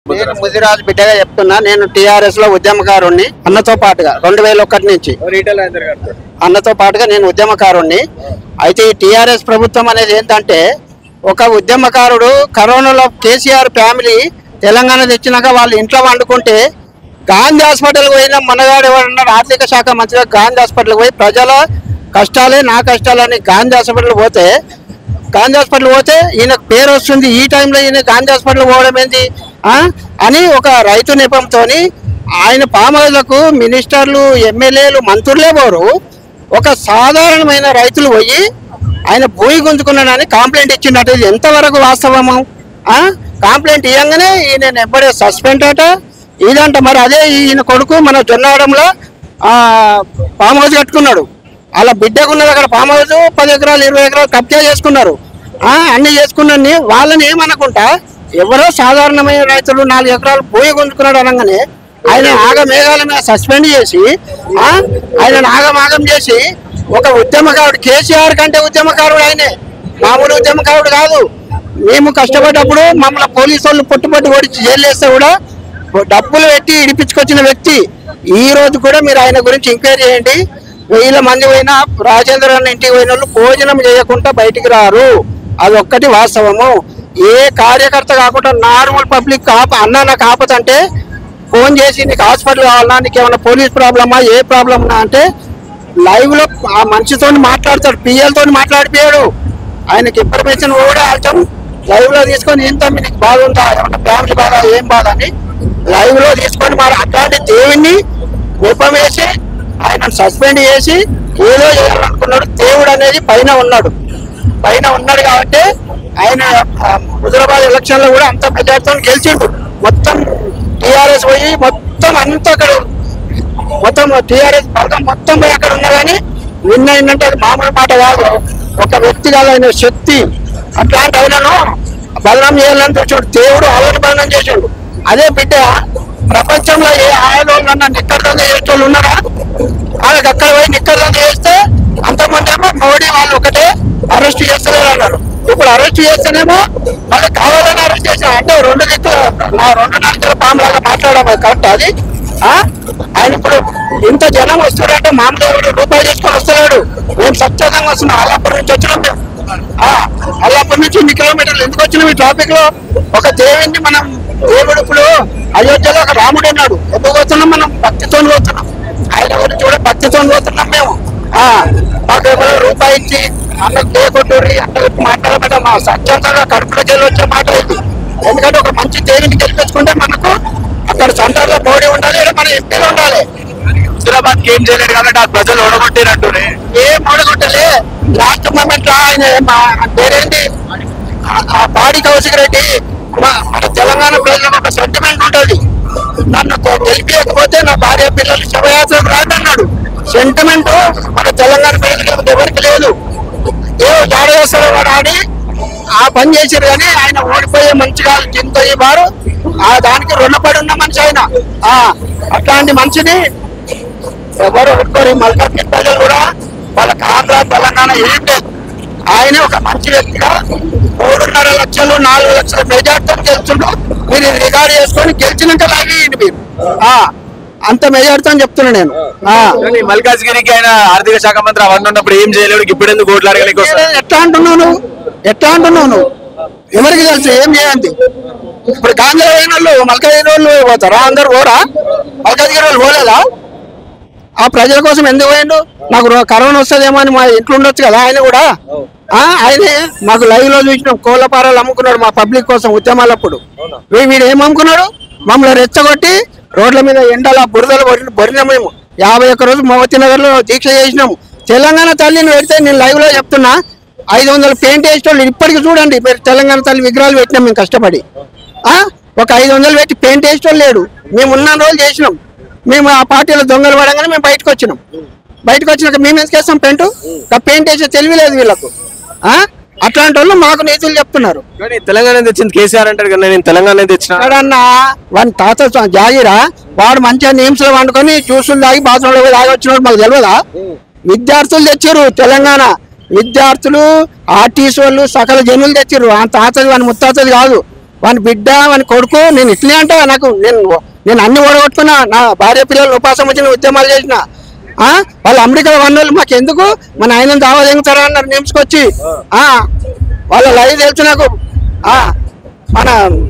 నేను ముదిరాజు బిడ్డగా చెప్తున్నా నేను టిఆర్ఎస్ లో ఉద్యమకారుణ్ణి అన్నతో పాటుగా రెండు వేల ఒకటి నుంచి రీటైల్ అందరు కడతారు అన్నతో పాటుగా నేను ఉద్యమకారుణ్ణి అయితే ఈ టిఆర్ఎస్ ప్రభుత్వం అనేది ఏంటంటే ఒక ఉద్యమకారుడు కరోనాలో కేసీఆర్ ఫ్యామిలీ తెలంగాణ తెచ్చినాక వాళ్ళు ఇంట్లో వండుకుంటే గాంధీ హాస్పిటల్కి పోయిన మనగాడు ఎవరన్నారు ఆర్థిక శాఖ మంత్రిగా గాంధీ హాస్పిటల్కి పోయి ప్రజల కష్టాలే నా కష్టాలని గాంధీ హాస్పిటల్ పోతే గాంధీ హాస్పిటల్ పోతే ఈయనకు పేరు వస్తుంది ఈ టైంలో ఈయన గాంధీ హాస్పిటల్ పోవడం ఏంది ఆ? అని ఒక రైతు నెపంతో ఆయన పామలకు మినిస్టర్లు ఎమ్మెల్యేలు మంత్రులే పోరు ఒక సాధారణమైన రైతులు పోయి ఆయన భూమి గుంజుకున్నాడని కంప్లైంట్ ఇచ్చిండట ఇది ఎంతవరకు వాస్తవము ఆ? కంప్లైంట్ ఇవ్వగానే ఈయన ఎప్పుడే సస్పెండ్ అట ఇదంట మరి అదే ఈయన కొడుకు మన జొన్నాడంలో ఫామ్ హౌస్ కట్టుకున్నాడు అలా బిడ్డకున్నది అక్కడ ఫామ్ హౌస్ పది ఎకరాలు ఇరవై ఎకరాలు కబ్జా చేసుకున్నారు ఆ, అన్ని చేసుకున్నాన్ని వాళ్ళని ఏమనుకుంటా ఎవరో సాధారణమైన రైతులు నాలుగు ఎకరాలు భూమి గుంజుకున్నాడు అనగానే ఆయన ఆగమేఘాల మీద సస్పెండ్ చేసి ఆ, ఆయన ఆగమాగం చేసి ఒక ఉద్యమకారుడు కేసీఆర్ కంటే ఉద్యమకారుడు ఆయనే మామూలు ఉద్యమకారుడు కాదు మేము కష్టపడ్డప్పుడు మమ్మల్ని పోలీసు వాళ్ళు పొట్టుపట్టు ఓడించి జైలు వేస్తే కూడా డబ్బులు పెట్టి ఇడిపించుకొచ్చిన వ్యక్తి ఈ రోజు కూడా మీరు ఆయన గురించి ఎంక్వైరీ చేయండి వేల మంది పోయినా రాజేంద్ర అన్న ఇంటికి పోయిన వాళ్ళు భోజనం చేయకుండా బయటికి రారు అది ఒక్కటి వాస్తవము ఏ కార్యకర్త కాకుండా నార్మల్ పబ్లిక్ కాప అన్న నాకు ఆపదంటే ఫోన్ చేసి నీకు హాస్పిటల్ కావాలా నీకు ఏమైనా పోలీస్ ప్రాబ్లమా ఏ ప్రాబ్లమ్ అంటే లైవ్ లో ఆ మనిషితో మాట్లాడతాడు పిఎల్ తోని మాట్లాడిపోయాడు ఆయనకి ఇన్ఫర్మేషన్ కూడా అర్థం లైవ్ లో తీసుకొని ఎంత మీకు బాధ ఉందా ఏమన్నా ఫ్యామిలీ బాధ ఏం బాధ అని లైవ్ లో తీసుకొని మరి అట్లాంటి దేవుణ్ణి విపం వేసి ఆయన సస్పెండ్ చేసి ఏదో చేయాలనుకున్నాడు దేవుడు అనేది పైన ఉన్నాడు పైన ఉన్నాడు కాబట్టి ఆయన ఆ, హుజరాబాద్ ఎలక్షన్ లో కూడా అంత మెజార్టీతో గెలిచిండు మొత్తం టిఆర్ఎస్ పోయి మొత్తం అంతా అక్కడ మొత్తం టిఆర్ఎస్ వర్గం మొత్తం పోయి అక్కడ ఉన్నా కానీ విన్ అయిందంటే అది మామూలు మాట కాదు ఒక వ్యక్తి కాదు ఆయన శక్తి అట్లాంటి ఆయనను బలనం చేయాలని చూసాడు దేవుడు ఆలోచన బలనం చేసాడు అదే బిడ్డ ప్రపంచంలో ఏ ఆలోచన నిక్కర్దంగా చేసేటోళ్ళు ఉన్నారా వాళ్ళకి అక్కడ పోయి నిక్కర్దంగా చేస్తే అంతమంది ఏమో మోడీ వాళ్ళు ఒకటే అరెస్ట్ చేస్తలేరు అన్నారు ఇప్పుడు అరెస్ట్ చేస్తేనేమో వాళ్ళకి కావాలని అరెస్ట్ చేశారు అంటే రెండు దిక్కులు నా రెండు నాలుగు పాము లాగా మాట్లాడడం కరెక్ట్ అది ఆ? ఆయన ఇప్పుడు ఇంత జనం వస్తున్నారంటే మామూలు ఎవడు రూపాయి తీసుకొని వస్తున్నాడు మేము స్వచ్ఛందంగా వస్తున్నాం అల్లాపూర్ నుంచి వచ్చినాం మేము ఆ, అల్లాపూర్ నుంచి ఇన్ని కిలోమీటర్లు ఎందుకు వచ్చినాం ఈ ట్రాఫిక్ లో ఒక దేవుడిని మనం దేవుడు ఇప్పుడు అయోధ్యలో ఒక రాముడు ఉన్నాడు ఎందుకు పోతున్నాం మనం భక్తితో పోతున్నాం ఆయన గురించి కూడా భక్తితో పోతున్నాం మేము ఆ, మాకు ఎవరో రూపాయి ఇచ్చి అన్నకు లేకొట్టుర్రి అన్నకు మాట్లాడబడ్డ మా స్వచ్ఛందంగా కడుపులోకి వెళ్ళి వచ్చే మాట ఇది ఎందుకంటే ఒక మంచి దేవుడిని గెలిపించుకుంటే మనకు అక్కడ సెంటర్ లో మోడీ ఉండాలి ఇక్కడ మన ఎంపీలు ఉండాలి హుజరాబాద్ ఏం చేయలేరు కాబట్టి ఆ ప్రజలు ఓడగొట్టినట్టునే ఏం ఓడగొట్టలే లాస్ట్ మూమెంట్ లో ఆయన మా- పేరేంటి ఆ- ఆ పాడి కౌశిక్ రెడ్డి మా- మన తెలంగాణ ప్రజలకు ఒక సెంటిమెంట్ ఉంటది నన్ను కొ- గెలిపించకపోతే నా భార్య పిల్లలు శవయాత్రకు రాదన్నాడు సెంటిమెంట్ మన తెలంగాణ ప్రజలకు ఎవరికి లేదు ఏ జాడ చేస్తాడో వాడు ఆడి ఆ పని చేశారు కానీ ఆయన ఓడిపోయే మంచిగా చింతయ్య వారు ఆ దానికి రుణపడి ఉన్న మనిషి ఆయన ఆ అట్లాంటి మనిషిని ఎవరు ఒక్కరు మల్కాజ్గిరి ప్రజలు కూడా వాళ్ళకి ఆంధ్ర తెలంగాణ ఏం లేదు ఆయన ఒక మంచి వ్యక్తిగా మూడున్నర లక్షలు నాలుగు లక్షల మెజార్టీతో గెలుచుండు మీరు ఇది రికార్డు చేసుకొని గెలిచినాక లాగేయండి మీరు ఆ, అంత మెజార్టీతో చెప్తున్నా నేను ఆ. కానీ మల్కాజ్గిరికి ఆయన ఆర్థిక శాఖ మంత్రి అవన్నీ ఉన్నప్పుడు ఏం చేయలేడు ఇప్పుడు ఎందుకు ఓట్లు అడగలేక వస్తారు ఎట్లా అంటున్నావు నువ్వు ఎట్లా అంటున్నావు నువ్వు ఎవరికి తెలుసు ఏం చేయండి ఇప్పుడు గాంధీ అయిన వాళ్ళు మల్కాజ్గిరి వాళ్ళు పోతారా అందరు పోరా మల్కాజ్గిరి వాళ్ళు పోలేదా ఆ ప్రజల కోసం ఎందుకు పోయిండు నాకు రో- కరోనా వస్తుందేమో అని మా ఇంట్లో ఉండొచ్చు కదా ఆయన కూడా ఆ, ఆయనే మాకు లైవ్ లో చూసినాం కోళ్ళ పారాలు అమ్ముకున్నాడు మా పబ్లిక్ కోసం ఉద్యమాలప్పుడు వీ- వీడు ఏం అమ్ముకున్నాడు మమ్మల్ని రెచ్చగొట్టి రోడ్ల మీద ఎండల బురదలు బొరి- బొరిన మేము యాభై ఒక్క రోజు మోవతి నగర్ లో దీక్ష చేసినాము తెలంగాణ తల్లిని పెడితే నేను లైవ్ లో చెప్తున్నా ఐదు వందలు పెయింట్ వేసేటోళ్ళు ఇప్పటికి చూడండి మీరు తెలంగాణ తల్లి విగ్రహాలు పెట్టినాం మేము కష్టపడి ఆ ఒక ఐదు వందలు పెట్టి పెయింట్ వేసేటోళ్ళు లేడు మేము ఉన్న రోజులు చేసినాం మేము ఆ పార్టీలో దొంగలు పడగానే మేము బయటకు వచ్చినాం బయటకు వచ్చినాక మేము ఎందుకు వేస్తాం పెయింట్ పెయింట్ వేసే తెలివి లేదు వీళ్ళకు ఆ అట్లాంటి వాళ్ళు మాకు నీతులు చెప్తున్నారు కానీ తెలంగాణ తెచ్చింది కేసీఆర్ అంటారు కదా నేను తెలంగాణ తెచ్చిన ఎక్కడన్నా వాడి తాత స- జాగిరా వాడు మంచిగా నీమ్స్ లో వండుకొని జ్యూసులు తాగి బాత్రూమ్ లో పోయి తాగి వచ్చినోడు మాకు తెలియదా విద్యార్థులు తెచ్చారు తెలంగాణ విద్యార్థులు ఆర్టీసీ వాళ్ళు సకల జనులు తెచ్చారు ఆ తాతది వాని ముత్తాతది కాదు వాని బిడ్డ వాని కొడుకు నేను ఇట్లే అంటా నాకు నేను నేను అన్ని ఓడగొట్టుకున్నా నా భార్య పిల్లలు ఉపాసం వచ్చిన ఉద్యమాలు చేసిన ఆ వాళ్ళు అమెరికా వన్నోళ్ళు మాకు ఎందుకు మన ఆయన దావా తెంగుతారా అన్నారు నిమ్స్కొచ్చి ఆ వాళ్ళ లైవ్ తెలుసు నాకు ఆ మన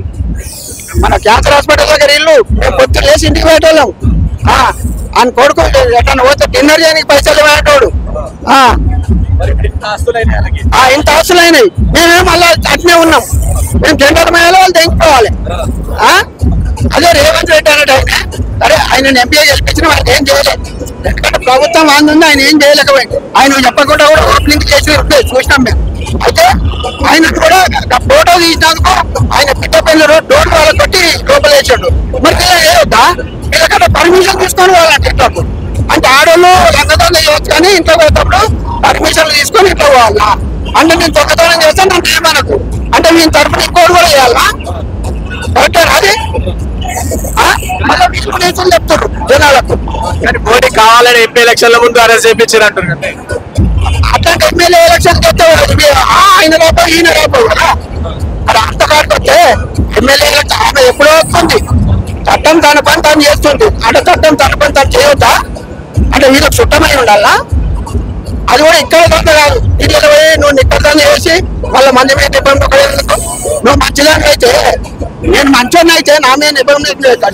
మన క్యాన్సర్ హాస్పిటల్ దగ్గర ఇల్లు మేము పొద్దున్న లేచి ఇంటికి పోయేటోళ్ళం ఆ, ఆయన కొడుకు ఎట్లా పోతే డిన్నర్ చేయడానికి పైసలు పోయేటోడు ఆ, మరి ఇప్పుడు ఇంత ఆస్తులైనాయి వాళ్ళకి. ఆ ఇంత ఆస్తులు అయినాయి మేమేం మళ్ళీ అట్నే ఉన్నాం మేము జనరల్ మేళ వాళ్ళు తెంచుకోవాలి ఆ? అదే రేవంత్ రెడ్డి అన్నట్టు ఆయన అరే ఆయన ఎంపీఏ గెలిపించిన ఆయన ఏం చేయలేదు ఎందుకంటే ప్రభుత్వం ఉంది ఆయన ఏం చేయలేకపోయింది ఆయన చెప్పకుండా కూడా ఓపెనింగ్ చేసి ఉండే చూసినాం మేము అయితే ఆయన కూడా ఆ ఫోటో తీసినందుకు ఆయన పిట్ట పిల్లలు డోర్ వాళ్ళ కొట్టి లోపల వేసాడు మరి ఇలా ఏదొద్దా వీళ్ళకన్నా పర్మిషన్ తీసుకొని వాళ్ళంటే ఇంట్లోకి అంటే ఆడోళ్ళు దొంగతనం చేయవచ్చు కానీ ఇంట్లో పోయేటప్పుడు పర్మిషన్ తీసుకొని ఇంట్లో పోవాలా అంటే నేను దొంగతనం చేస్తే నన్ను ఏమనకు అంటే నేను తరపున ఇంకోటి కూడా చేయాలా కరెక్టే అది ఆ? మళ్ళీ విశ్వనేశ్వరులు చెప్తారు జనాలకు కానీ మోడీ కావాలని ఎంపీ ఎలక్షన్ల ముందు అరెస్ట్ చేయించారు అంటారు కదా అట్లాంటి ఎమ్మెల్యే ఎలక్షన్ వస్తే ఆ, ఆయన రాబో ఈయన రాబో కదా అక్కడ అంత కాడికి వస్తే ఎమ్మెల్యే ఎలక్షన్ ఆమె ఎప్పుడో వస్తుంది చట్టం తన పని తను చేస్తుంది అంటే చట్టం తన పని తను చేయొద్దా అంటే వీళ్ళకి చుట్టమై ఉండాలా అది కూడా ఇక్కడ దొంగ కాదు ఇది పోయి నువ్వు నిక్కర్దాన్ని చేసి వాళ్ళ మంది మీద నిబంధన ఒకడే ఎందుకు? నువ్వు మంచిదాన్ని అయితే నేను మంచోని అయితే నా మీద నిబంధన లేదు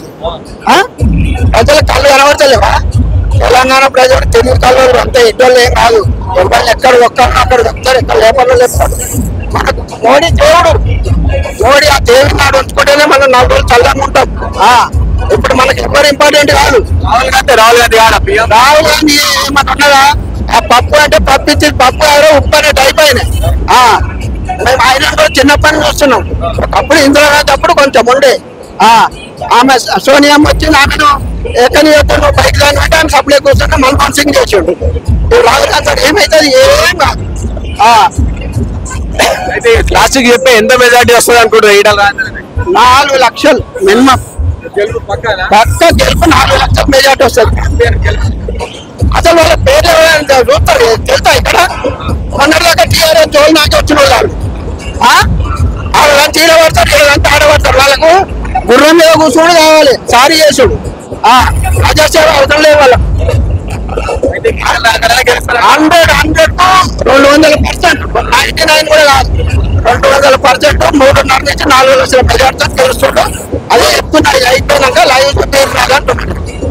ప్రజల కళ్ళు కనబడతలేవా తెలంగాణ ప్రజలు తెలుగు కళ్ళు అంత ఇద్దరు ఏం కాదు ఎవరు ఎక్కడ ఒక్కరు అక్కడ చెప్తారు ఎక్కడ లేపర్లు లేపారు మనకు మోడీ దేవుడు మోడీ ఆ దేవుడి నాడు ఉంచుకుంటేనే మనం నాలుగు రోజులు చల్లగా ఉంటాం ఆ, ఇప్పుడు మనకి ఎవరు ఇంపార్టెంట్ కాదు రాహుల్ గాంధీ రాహుల్ గాంధీ కాదా పిఎం రాహుల్ గాంధీ ఏమన్నా ఉన్నదా ఆ పప్పు అంటే పప్పు ఇచ్చి పప్పు ఎవరో ఉప్పు అనేది అయిపోయినాయి ఆ, మేము ఆయన కూడా చిన్నప్పటి నుంచి వస్తున్నాం ఒకప్పుడు ఇందిరా గాంధీ అప్పుడు కొంచెం ఉండే ఆ, ఆమె సోనియమ్మ వచ్చి ఆమెను ఎక్కని నువ్వు బైక్ దాని అంటే ఆమె సప్లై కూర్చుంటే మన్మోహన్ సింగ్ చేసిండు ఇప్పుడు రాహుల్ గాంధీ సార్ ఏమవుతుంది ఏం కాదు ఆ, అయితే లాస్ట్ కి చెప్పే ఎంత మెజార్టీ వస్తుంది అనుకుంటారు ఈటల రాజేందర్ నాలుగు లక్షలు మినిమం గెలుపు పక్కన పక్క గెలుపు నాలుగు లక్షల మెజార్టీ వస్తుంది అసలు వాళ్ళ పేర్లు ఎవరైనా చూస్తారు తెలుసా ఇక్కడ మొన్నటిదాకా టీఆర్ఎస్ జోలు నాకే వచ్చిన వాళ్ళు ఆ? వాళ్ళంతా ఈడ పడతారు వీళ్ళంతా ఆడ పడతారు వాళ్ళకు గుర్రం మీద కూర్చోడు కావాలి సారీ చేసుడు ఆ, ప్రజాసేవ అవసరం లేదు వాళ్ళకు అయితే ఈటల రాజేందర్ గెలుస్తారు హండ్రెడ్ హండ్రెడ్ రెండు వందల పర్సెంట్ నైన్టీ నైన్ కూడా కాదు రెండు వందల పర్సెంట్ మూడున్నర నుంచి నాలుగు లక్షల మెజార్టీ తెలుస్తుండ్రు అదే చెప్తున్నా ఇది అయిపోయినాక లైవ్ పేరు రాదంటున్నాడు